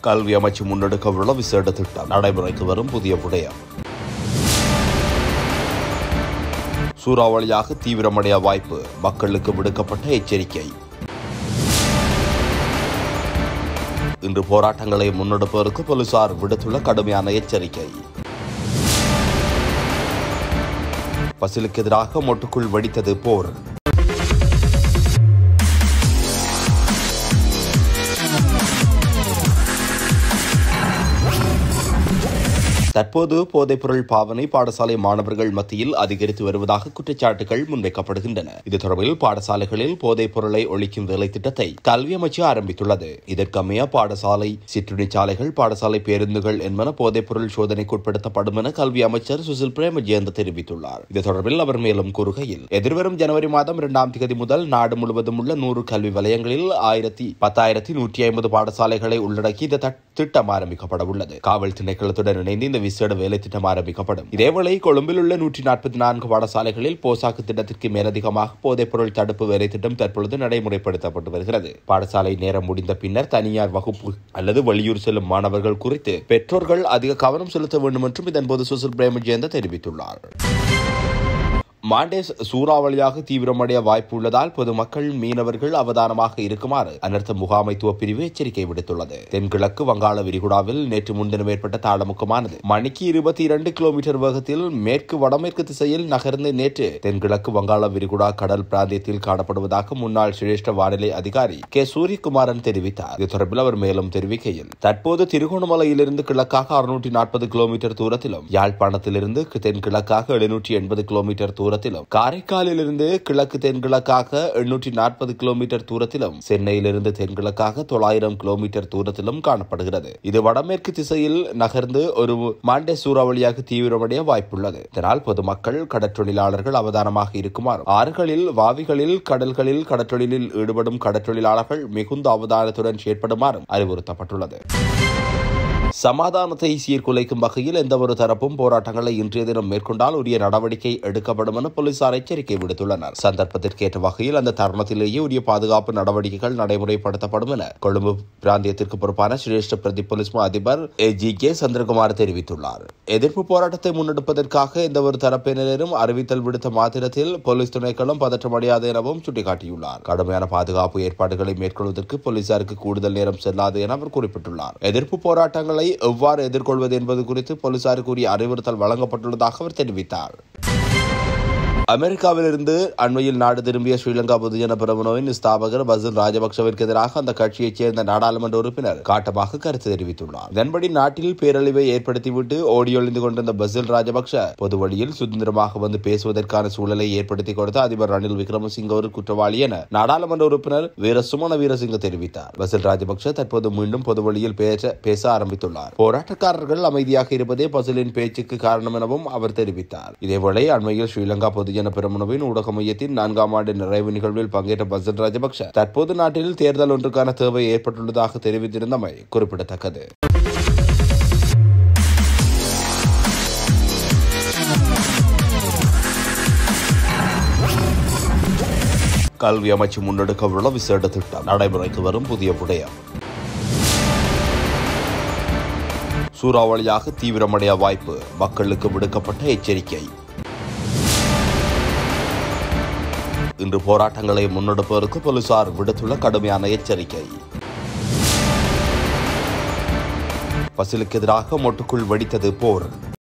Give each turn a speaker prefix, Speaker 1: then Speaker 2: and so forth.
Speaker 1: கல்வி அமைச்சு முன்னெடுக்கவுள்ள விசேட திட்டம் நடைமுறைக்கு வரும் புதிய விடயம் சூறாவளியாக தீவிரமடைய வாய்ப்பு மக்களுக்கு விடுக்கப்பட்ட எச்சரிக்கை இன்று போராட்டங்களை முன்னெடுப்பதற்கு போலீசார் விடுத்துள்ள கடுமையான எச்சரிக்கை பசிலுக்கு எதிராக மொட்டுக்குள் வெடித்தது போர் தற்போது போதைப்பொருள் பாவனை பாடசாலை மாணவர்கள் மத்தியில் அதிகரித்து வருவதாக குற்றச்சாட்டுகள் முன்வைக்கப்படுகின்றன இது தொடர்பில் பாடசாலைகளில் போதைப் பொருளை ஒழிக்கும் வேலை திட்டத்தை கல்வி அமைச்சு ஆரம்பித்துள்ளது இதற்கமைய பாடசாலை சிற்றுண்டிச்சாலைகள் பாடசாலை பேருந்துகள் என்பன போதைப் பொருள் சோதனைக்குட்படுத்தப்படும் என கல்வி அமைச்சர் சுசில் பிரேமஜெயந்த் தெரிவித்துள்ளார் இது தொடர்பில் அவர் மேலும் கூறுகையில் எதிர்வரும் ஜனவரி மாதம் இரண்டாம் தேதி முதல் நாடு முழுவதும் உள்ள நூறு கல்வி வலயங்களில் ஆயிரத்தி பத்தாயிரத்தி நூற்றி ஐம்பது பாடசாலைகளை உள்ளடக்கி இந்த தட்- திட்டம் ஆரம்பிக்கப்பட உள்ளது காவல் திணைக்களத்துடன் இணைந்து இந்த விசேட வேலை திட்டம் ஆரம்பிக்கப்படும் இதேவேளை கொழும்பில் உள்ள நூற்றி நாற்பத்தி நான்கு பாடசாலைகளில் போசாக்கு திட்டத்திற்கு மேலதிகமாக போதைப் பொருள் தடுப்பு வேலை திட்டம் தற்பொழுது நடைமுறைப்படுத்தப்பட்டு வருகிறது பாடசாலை நேரம் முடிந்த பின்னர் தனியார் வகுப்பு அல்லது வெளியூர் செல்லும் மாணவர்கள் குறித்து பெற்றோர்கள் அதிக கவனம் செலுத்த வேண்டும் என்றும் இதன்போது சுசில் பிரேமஜெயந்த தெரிவித்துள்ளார் மாண்டேஸ் சூறாவளியாக தீவிரமடைய வாய்ப்பு உள்ளதால் பொதுமக்கள் மீனவர்கள் அவதானமாக இருக்குமாறு அனர்த்த முகாமைத்துவ பிரிவு எச்சரிக்கை விடுத்துள்ளது தென்கிழக்கு வங்காள விரிகுடாவில் நேற்று முன்தினம் ஏற்பட்ட தாளமுக்கமானது மணிக்கு இருபத்தி இரண்டு கிலோமீட்டர் வேகத்தில் மேற்கு வடமேற்கு திசையில் நகர்ந்து நேற்று தென்கிழக்கு வங்காள விரிகுடா கடல் பிராந்தியத்தில் காணப்படுவதாக முன்னாள் சிரேஷ்ட வானிலை அதிகாரி கே சூரியகுமாரன் தெரிவித்தார் இது தொடர்பில் அவர் மேலும் தெரிவிக்கையில் தற்போது திருகோணமலையிலிருந்து கிழக்காக அறுநூற்றி நாற்பது கிலோமீட்டர் தூரத்திலும் யாழ்ப்பாணத்திலிருந்து தென்கிழக்காக எழுநூற்றி எண்பது கிலோமீட்டர் தூரத்திலும் காரைக்காலிலிருந்து கிழக்கு தென்கிழக்காக எண்ணூற்றி நாற்பது கிலோமீட்டர் தூரத்திலும் சென்னையிலிருந்து தென்கிழக்காக தொள்ளாயிரம் கிலோமீட்டர் தூரத்திலும் காணப்படுகிறது இது வடமேற்கு திசையில் நகர்ந்து ஒரு மாண்டே சூறாவளியாக தீவிரமடைய வாய்ப்புள்ளது இதனால் பொதுமக்கள் கடற்றொழிலாளர்கள் அவதானமாக இருக்குமாறு ஆறுகளில் வாவிகளில் கடல்களில் கடற்றொழிலில் ஈடுபடும் கடற்றொழிலாளர்கள் மிகுந்த அவதானத்துடன் செயற்படுமாறும் அறிவுறுத்தப்பட்டுள்ளது சமாதானத்தை சீர்குலைக்கும் வகையில் எந்தவொரு தரப்பும் போராட்டங்களை இன்றைய தினம் மேற்கொண்டால் உரிய நடவடிக்கை எடுக்கப்படும் என போலீசார் எச்சரிக்கை விடுத்துள்ளனர் சந்தர்ப்பத்திற்கேற்ற வகையில் அந்த தருணத்திலேயே உரிய பாதுகாப்பு நடவடிக்கைகள் நடைமுறைப்படுத்தப்படும் என கொழும்பு பிராந்தியத்திற்கு பொறுப்பான சிரேஷ்ட பிரதி போலீஸ் மா அதிபர் ஏ ஜி கே சந்திரகுமார் தெரிவித்துள்ளார் எதிர்ப்பு போராட்டத்தை முன்னெடுப்பதற்காக எந்தவொரு தரப்பினரும் அறிவித்தல் விடுத்த மாத்திரத்தில் போலீஸ் திணைக்களம் பதற்றமடையாது எனவும் சுட்டிக்காட்டியுள்ளார் கடுமையான பாதுகாப்பு ஏற்பாடுகளை மேற்கொள்வதற்கு போலீசாருக்கு கூடுதல் நேரம் செல்லாது என அவர் குறிப்பிட்டுள்ளார் எதிர்ப்பு போராட்டங்களை எவ்வாறு எதிர்கொள்வது என்பது குறித்து போலீசாருக்கு உரிய அறிவுறுத்தல் வழங்கப்பட்டுள்ளதாக அவர் தெரிவித்தார் அமெரிக்காவிலிருந்து அண்மையில் நாடு திரும்பிய ஸ்ரீலங்கா பொதுஜன பிரமுனவின் ஸ்தாபகர் பசில் ராஜபக்சவிற்கு எதிராக அந்த கட்சியைச் சேர்ந்த நாடாளுமன்ற உறுப்பினர் காட்டமாக கருத்து தெரிவித்துள்ளார் இதன்படி நாட்டில் பேரழிவை ஏற்படுத்திவிட்டு ஓடியொழிந்து கொண்டிருந்த பசில் ராஜபக்ஷ பொது வழியில் சுதந்திரமாக வந்து பேசுவதற்கான சூழலை ஏற்படுத்தி கொடுத்த அதிபர் ரணில் விக்ரமசிங்க ஒரு குற்றவாளி என நாடாளுமன்ற உறுப்பினர் வீர சுமன வீரசிங்க தெரிவித்தார் பசில் ராஜபக்ஷ தற்போது மீண்டும் பொது வழியில் பேச பேச ஆரம்பித்துள்ளார் போராட்டக்காரர்கள் அமைதியாக இருப்பதே பசிலின் பேச்சுக்கு காரணம் எனவும் அவர் தெரிவித்தார் இதேவேளை அண்மையில் ஸ்ரீலங்கா பொதுஜன பெருமனவின் ஊடக மையத்தின் நான்காம் ஆண்டு நிறைவு நிகழ்வில் பங்கேற்ற பசில் ராஜபக்ஷ தற்போது நாட்டில் தேர்தல் ஒன்றுக்கான தேவை ஏற்பட்டுள்ளதாக தெரிவித்திருந்தமை குறிப்பிடத்தக்கது கல்வி அமைச்சு முன்னெடுக்கவுள்ள விசேட திட்டம் நடைமுறைக்கு வரும் புதிய விடயம் சூறாவளியாக தீவிரமடைய வாய்ப்பு மக்களுக்கு விடுக்கப்பட்ட எச்சரிக்கை இன்று போராட்டங்களை முன்னெடுப்பதற்கு போலீசார் விடுத்துள்ள கடுமையான எச்சரிக்கை பசிலுக்கு எதிராக மொட்டுக்குள் வெடித்தது போர்